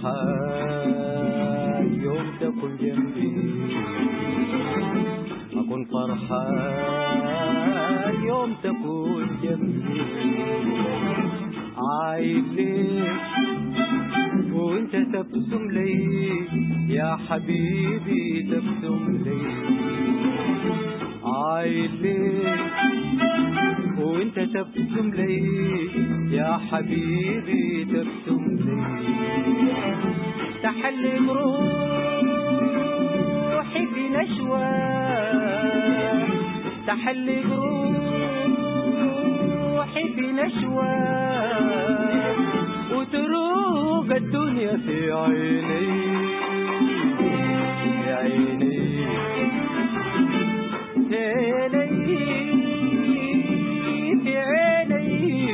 فرحان يوم تكون جنبي أكون فرحان يوم تكون جنبي عايد ليك وانت تبسم لي يا حبيبي تبسم لي عايد ليك وانت تبسم لي يا حبيبي تبسم لي تحلي بروحي في نشوة تحلي بروحي في نشوة وتروق الدنيا في عيني في عيني في عيني في عيني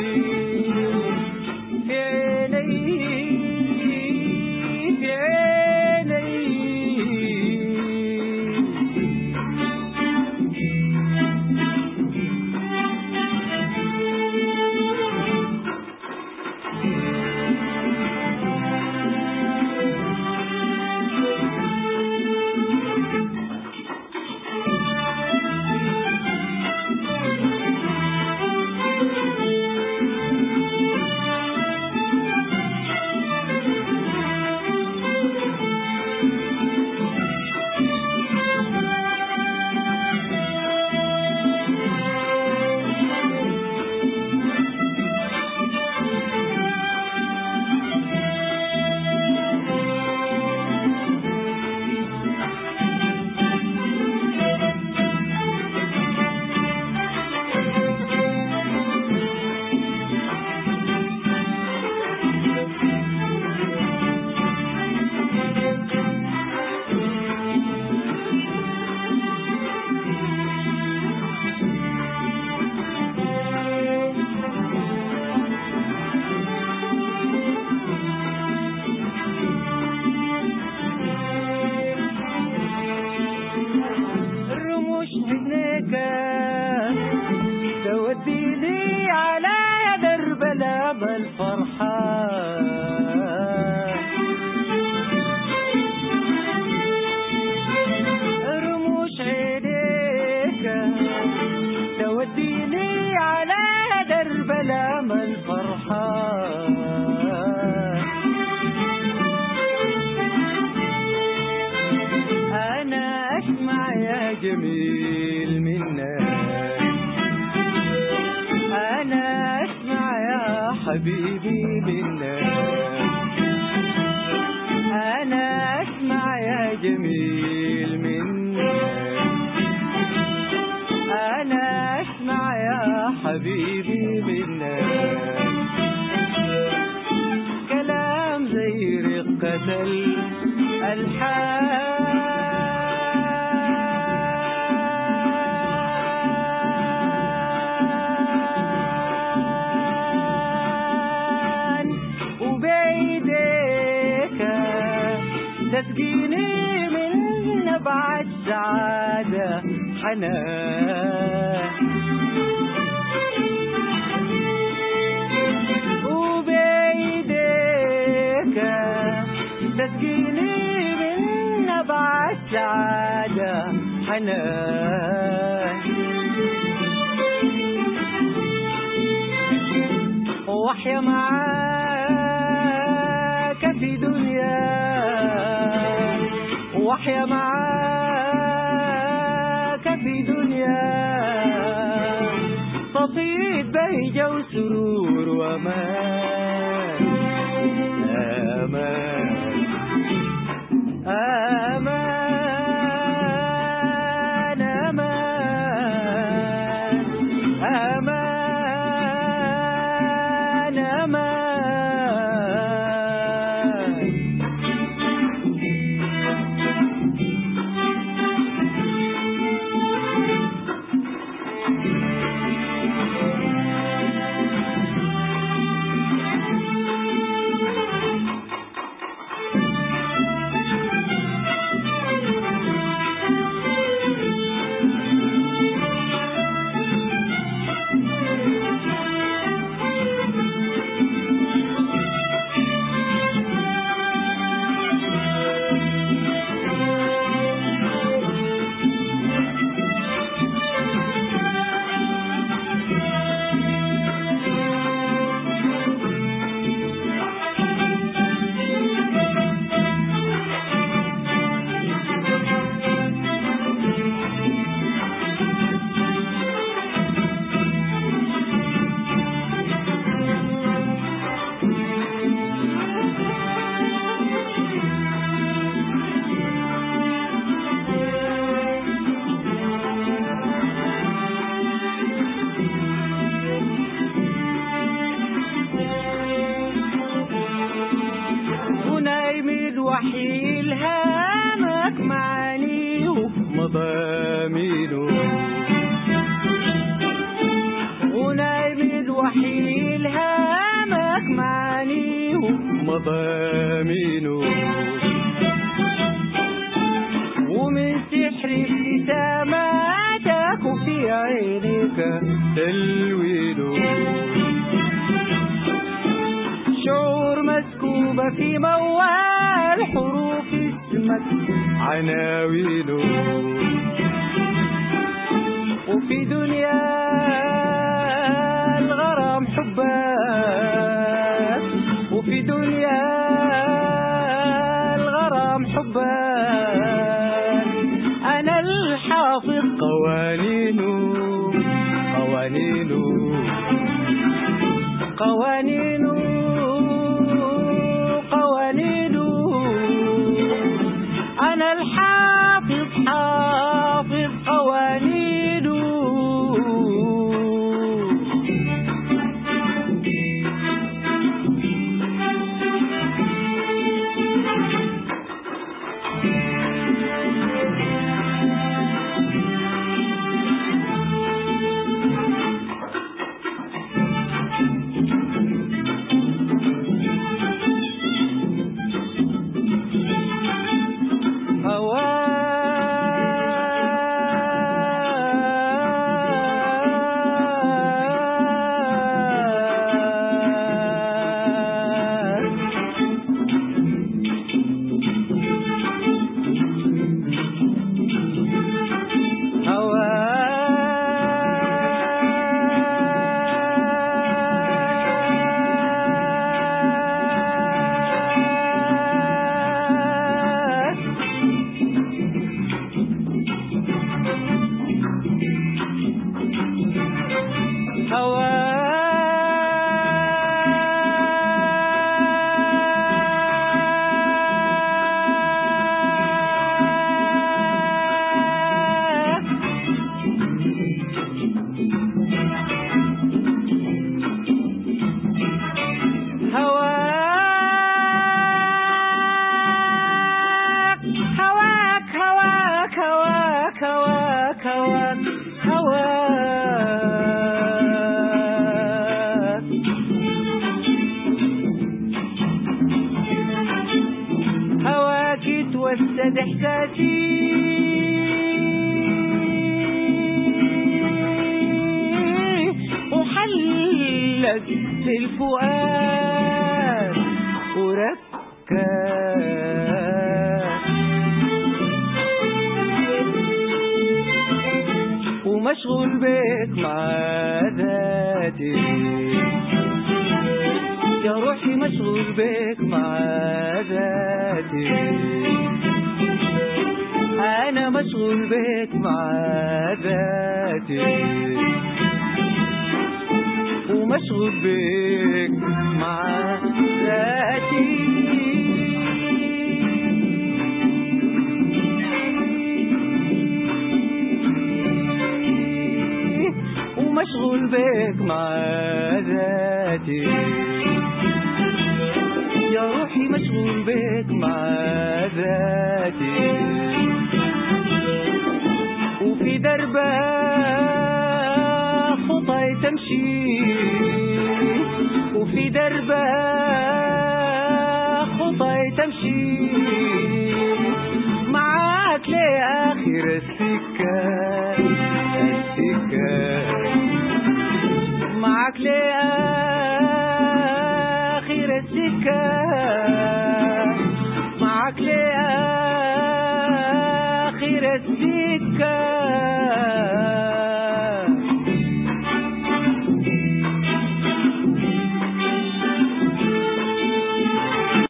في عيني في عيني الرموش عينيك توديني على درب الأب الفرحة رموش عينيك توديني على درب الأم الفرحة أنا أسمع يا جميل منك أنا أسمع يا حبيبي منك أنا أسمع يا جميل منك أنا أسمع يا حبيبي منك كلام زي رقة الألحان وبيديك تسقيني من نبع السعادة حنان وبيديك تسقيني من نبع السعادة حنان وحيا معاك في دنيا وحيا معاك في دنيا صفيت بهجة وسرور وأمان أمان أمان أمان أمان أمان مضامينه ونايم الوحي الهامك معانيه مضامينه ومن سحر ابتساماتك وفي عينك تلوينه شعور مسكوبة في موال حروف اسمك عناوينه وفي دنيا الغرام حبك وفي دنيا الغرام حبك أنا الحافظ قوانينه قوانينه قوانينه قوانينه أنا الحافظ حافظ قوانينه هواك هواك هواك هواك هواك هواك هواك هواك هواك هواك توسد احساسي وحلت في الفؤاد وركز ومشغول بك مع ذاتي يا روحي مشغول بك مع ذاتي أنا مشغول بك مع ذاتي ومشغول بك مع ذاتي ومشغول بك مع ذاتي يا روحي مشغول بك مع ذاتي وفي دربك خطاي تمشي وفي دربك خطاي تمشي معاك لآخر السكة السكة معاك لآخر السكة معاك لآخر السكة